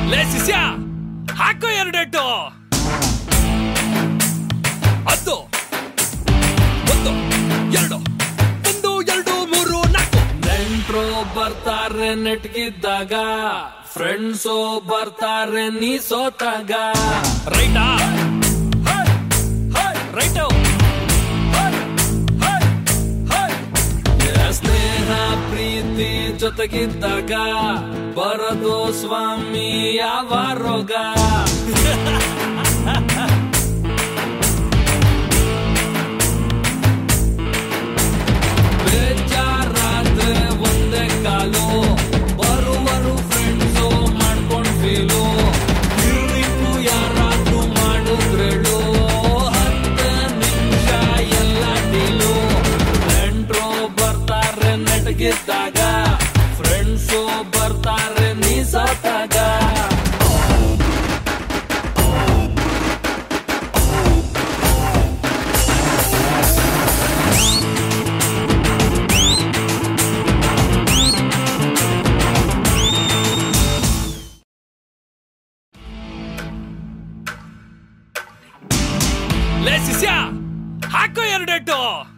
ಲೇ ಶಿಷ್ಯ ಹಾಕೋ ಎರಡೆಟ್ಟು ಹತ್ತು ಒಂದು ಎರಡು ಒಂದು ಎರಡು ಮೂರು ನಾಲ್ಕು ನೆಂಟ್ರು ಬರ್ತಾರೆ ನೆಟ್ಗಿದ್ದಾಗ ಫ್ರೆಂಡ್ಸು ಬರ್ತಾರೆ ನೀ ಸೋತಾಗ ರೈಟಾ ರೈಟು ಸ್ನೇಹ ಪ್ರೀತಿ ಜೊತೆಗಿದ್ದಾಗ ಬರದು ಸ್ವಾಮಿ ಯಾವ ರೋಗ ಬೇಜಾರಾದ್ರೆ ಒಂದೇ ಕಾಲು ಬರುವರು ಫ್ರೆಂಡ್ಸು ಮಾಡ್ಕೊಂಡ್ ಫೀಲು ಇರಿಗೂ ಯಾರಾದ್ರೂ ಮಾಡಿದ್ರೇಳು ಹತ್ತು ನಿಮಿಷ ಎಲ್ಲ ಡೀಲು ನೆಂಟ್ರು ಬರ್ತಾರೆ ನೆಟ್ಗಿದ್ದಾಗ ಫ್ರೆಂಡ್ಸು ಬರ್ತಾರೆ ನೀ ಸತ್ತಾಗ ಲೇ ಶಿಷ್ಯ ಹಾಕೋ ಎರಡೆಟ್ಟು